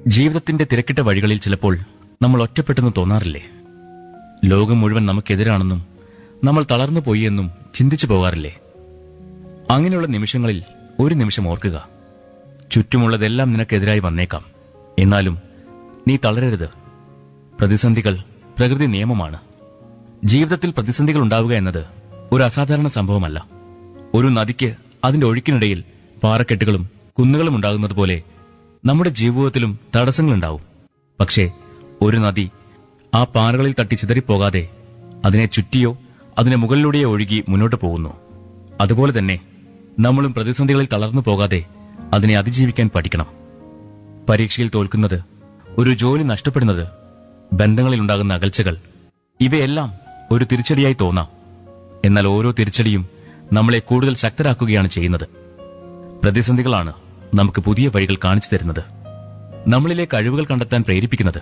ജീവിതത്തിന്റെ തിരക്കിട്ട വഴികളിൽ ചിലപ്പോൾ നമ്മൾ ഒറ്റപ്പെട്ടെന്ന് തോന്നാറില്ലേ ലോകം മുഴുവൻ നമുക്കെതിരാണെന്നും നമ്മൾ തളർന്നു പോയി എന്നും ചിന്തിച്ചു പോകാറില്ലേ അങ്ങനെയുള്ള നിമിഷങ്ങളിൽ ഒരു നിമിഷം ഓർക്കുക ചുറ്റുമുള്ളതെല്ലാം നിനക്കെതിരായി വന്നേക്കാം എന്നാലും നീ തളരരുത് പ്രതിസന്ധികൾ പ്രകൃതി നിയമമാണ് ജീവിതത്തിൽ പ്രതിസന്ധികൾ ഉണ്ടാവുക എന്നത് ഒരു അസാധാരണ സംഭവമല്ല ഒരു നദിക്ക് അതിന്റെ ഒഴുക്കിനിടയിൽ പാറക്കെട്ടുകളും കുന്നുകളും ഉണ്ടാകുന്നത് പോലെ നമ്മുടെ ജീവിതത്തിലും തടസ്സങ്ങളുണ്ടാവും പക്ഷേ ഒരു നദി ആ പാറകളിൽ തട്ടി ചിതറിപ്പോകാതെ അതിനെ ചുറ്റിയോ അതിന് മുകളിലൂടെയോ ഒഴുകി മുന്നോട്ട് പോകുന്നു അതുപോലെ തന്നെ നമ്മളും പ്രതിസന്ധികളിൽ തളർന്നു പോകാതെ അതിനെ അതിജീവിക്കാൻ പഠിക്കണം പരീക്ഷയിൽ തോൽക്കുന്നത് ഒരു ജോലി നഷ്ടപ്പെടുന്നത് ബന്ധങ്ങളിൽ ഉണ്ടാകുന്ന അകൽച്ചകൾ ഇവയെല്ലാം ഒരു തിരിച്ചടിയായി തോന്നാം എന്നാൽ ഓരോ തിരിച്ചടിയും നമ്മളെ കൂടുതൽ ശക്തരാക്കുകയാണ് ചെയ്യുന്നത് പ്രതിസന്ധികളാണ് നമുക്ക് പുതിയ വഴികൾ കാണിച്ചു തരുന്നത് നമ്മളിലെ കഴിവുകൾ കണ്ടെത്താൻ പ്രേരിപ്പിക്കുന്നത്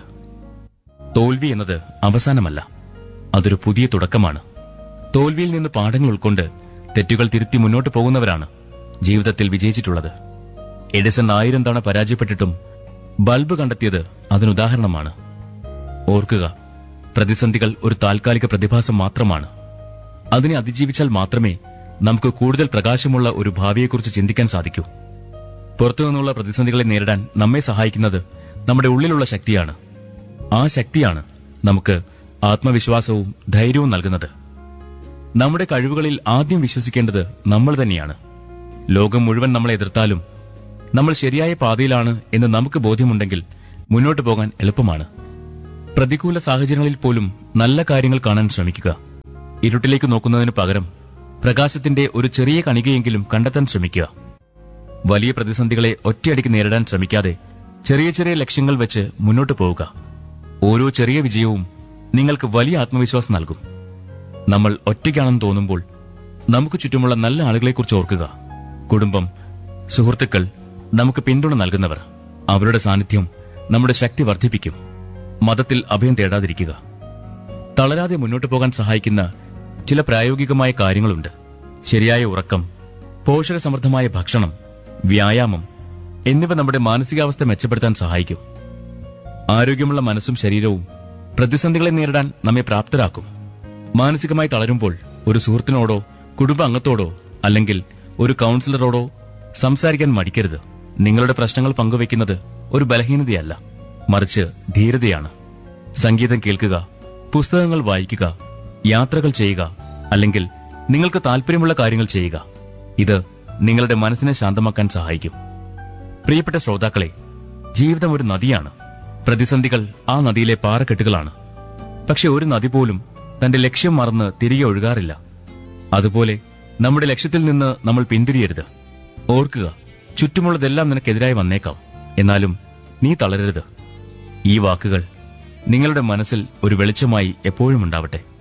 തോൽവി എന്നത് അവസാനമല്ല അതൊരു പുതിയ തുടക്കമാണ് തോൽവിയിൽ നിന്ന് പാഠങ്ങൾ ഉൾക്കൊണ്ട് തെറ്റുകൾ തിരുത്തി മുന്നോട്ട് പോകുന്നവരാണ് ജീവിതത്തിൽ വിജയിച്ചിട്ടുള്ളത് എഡിസൺ ആയിരം തവണ പരാജയപ്പെട്ടിട്ടും ബൾബ് കണ്ടെത്തിയത് അതിനുദാഹരണമാണ് ഓർക്കുക പ്രതിസന്ധികൾ ഒരു താൽക്കാലിക പ്രതിഭാസം മാത്രമാണ് അതിനെ അതിജീവിച്ചാൽ മാത്രമേ നമുക്ക് കൂടുതൽ പ്രകാശമുള്ള ഒരു ഭാവിയെക്കുറിച്ച് ചിന്തിക്കാൻ സാധിക്കൂ പുറത്തുനിന്നുള്ള പ്രതിസന്ധികളെ നേരിടാൻ നമ്മെ സഹായിക്കുന്നത് നമ്മുടെ ഉള്ളിലുള്ള ശക്തിയാണ് ആ ശക്തിയാണ് നമുക്ക് ആത്മവിശ്വാസവും ധൈര്യവും നൽകുന്നത് നമ്മുടെ കഴിവുകളിൽ ആദ്യം വിശ്വസിക്കേണ്ടത് നമ്മൾ തന്നെയാണ് ലോകം മുഴുവൻ നമ്മളെ എതിർത്താലും നമ്മൾ ശരിയായ പാതയിലാണ് എന്ന് നമുക്ക് ബോധ്യമുണ്ടെങ്കിൽ മുന്നോട്ട് പോകാൻ എളുപ്പമാണ് പ്രതികൂല സാഹചര്യങ്ങളിൽ പോലും നല്ല കാര്യങ്ങൾ കാണാൻ ശ്രമിക്കുക ഇരുട്ടിലേക്ക് നോക്കുന്നതിന് പകരം പ്രകാശത്തിന്റെ ഒരു ചെറിയ കണികയെങ്കിലും കണ്ടെത്താൻ ശ്രമിക്കുക വലിയ പ്രതിസന്ധികളെ ഒറ്റയടിക്ക് നേരിടാൻ ശ്രമിക്കാതെ ചെറിയ ചെറിയ ലക്ഷ്യങ്ങൾ വെച്ച് മുന്നോട്ട് പോവുക ഓരോ ചെറിയ വിജയവും നിങ്ങൾക്ക് വലിയ ആത്മവിശ്വാസം നൽകും നമ്മൾ ഒറ്റയ്ക്കാണെന്ന് തോന്നുമ്പോൾ നമുക്ക് ചുറ്റുമുള്ള നല്ല ആളുകളെക്കുറിച്ച് ഓർക്കുക കുടുംബം സുഹൃത്തുക്കൾ നമുക്ക് പിന്തുണ നൽകുന്നവർ അവരുടെ സാന്നിധ്യം നമ്മുടെ ശക്തി വർദ്ധിപ്പിക്കും മതത്തിൽ അഭയം തേടാതിരിക്കുക തളരാതെ മുന്നോട്ട് പോകാൻ സഹായിക്കുന്ന ചില പ്രായോഗികമായ കാര്യങ്ങളുണ്ട് ശരിയായ ഉറക്കം പോഷകസമൃദ്ധമായ ഭക്ഷണം വ്യായാമം എന്നിവ നമ്മുടെ മാനസികാവസ്ഥ മെച്ചപ്പെടുത്താൻ സഹായിക്കും ആരോഗ്യമുള്ള മനസ്സും ശരീരവും പ്രതിസന്ധികളെ നേരിടാൻ നമ്മെ പ്രാപ്തരാക്കും മാനസികമായി തളരുമ്പോൾ ഒരു സുഹൃത്തിനോടോ കുടുംബ അംഗത്തോടോ അല്ലെങ്കിൽ ഒരു കൗൺസിലറോടോ സംസാരിക്കാൻ മടിക്കരുത് നിങ്ങളുടെ പ്രശ്നങ്ങൾ പങ്കുവെക്കുന്നത് ഒരു ബലഹീനതയല്ല മറിച്ച് ധീരതയാണ് സംഗീതം കേൾക്കുക പുസ്തകങ്ങൾ വായിക്കുക യാത്രകൾ ചെയ്യുക അല്ലെങ്കിൽ നിങ്ങൾക്ക് താല്പര്യമുള്ള കാര്യങ്ങൾ ചെയ്യുക ഇത് നിങ്ങളുടെ മനസ്സിനെ ശാന്തമാക്കാൻ സഹായിക്കും പ്രിയപ്പെട്ട ശ്രോതാക്കളെ ജീവിതം ഒരു നദിയാണ് പ്രതിസന്ധികൾ ആ നദിയിലെ പാറക്കെട്ടുകളാണ് പക്ഷെ ഒരു നദി പോലും തന്റെ ലക്ഷ്യം മറന്ന് തിരികെ ഒഴുകാറില്ല അതുപോലെ നമ്മുടെ ലക്ഷ്യത്തിൽ നിന്ന് നമ്മൾ പിന്തിരിയരുത് ഓർക്കുക ചുറ്റുമുള്ളതെല്ലാം നിനക്കെതിരായി വന്നേക്കാം എന്നാലും നീ തളരരുത് ഈ വാക്കുകൾ നിങ്ങളുടെ മനസ്സിൽ ഒരു വെളിച്ചമായി എപ്പോഴും ഉണ്ടാവട്ടെ